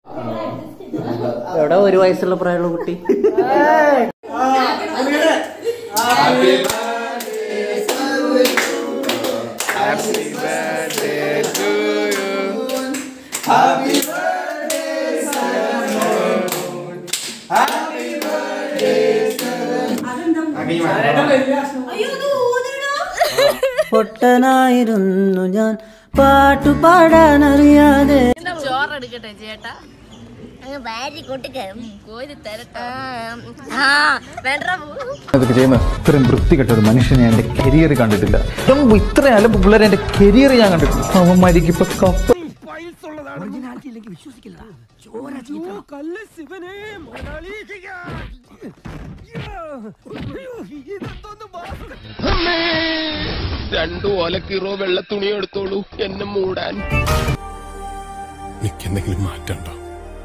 എവിടെ ഒരു വയസ്സുള്ള പ്രായമുള്ള കുട്ടി പൊട്ടനായിരുന്നു ഞാൻ പാട്ടു പാടാനറിയാതെ ചോറെടുക്കട്ടെ ചേട്ടാ ഭാര്യ കൂട്ടിക്കരും കോരി തരട്ടെ ആ വേണ്ട ഇതൊക്കെ ചെയ്യുന്ന ഇത്രയും വൃത്തികെട്ട ഒരു മനുഷ്യനെ എന്റെ കരിയർ കണ്ടിട്ടില്ല ഏറ്റവും ഇത്ര അലമ്പ് പിള്ളേരെ എന്റെ കരിയർ ഞാൻ കണ്ടിട്ടില്ല അവന്മാരിക്ക് ഇപ്പൊ കപ്പ രണ്ടു ഓലക്കീറോ വെള്ള തുണി എടുത്തോളൂ എന്നെ മൂടാൻ എനിക്കെന്തെങ്കിലും മാറ്റണ്ടോ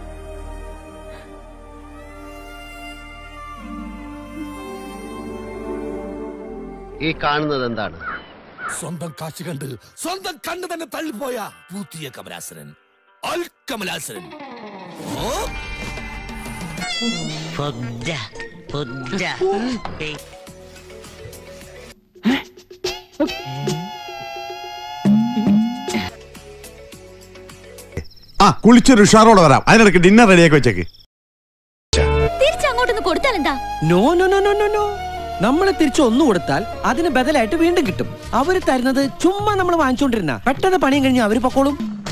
ഈ കാണുന്നത് എന്താണ് സ്വന്തം കാശ് കണ്ട് സ്വന്തം കണ്ണ് തന്നെ തള്ളിപ്പോയ പൂത്തിയ കമലാസനൻ അൽ കമലാസനൻ ഓ ആ കുളിച്ചൊരു ഉഷാറോടെ വരാം അതിനിടയ്ക്ക് ഡിന്നർ റെഡിയാക്കി വെച്ചേക്ക് തിരിച്ചങ്ങോട്ടൊന്ന് കൊടുത്താൽ എന്താ no no no no no no നമ്മൾ തിരിച്ചു ഒന്നു കൊടുത്താൽ അതിന് ബദലായിട്ട് വീണ്ടും കിട്ടും അവര് തരുന്നത് ചുമ്മാ നമ്മൾ വാങ്ങിച്ചോണ്ടിരുന്ന പെട്ടെന്ന് പണിയും കഴിഞ്ഞ് അവര് പൊക്കോളും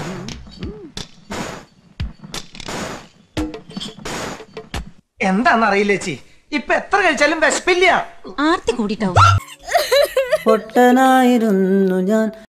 എന്താന്നറിയില്ല ചേച്ചി ഇപ്പൊ എത്ര കഴിച്ചാലും വിശപ്പില്ല ആർത്തി കൂടിട്ടോ പൊട്ടനായിരുന്നു ഞാൻ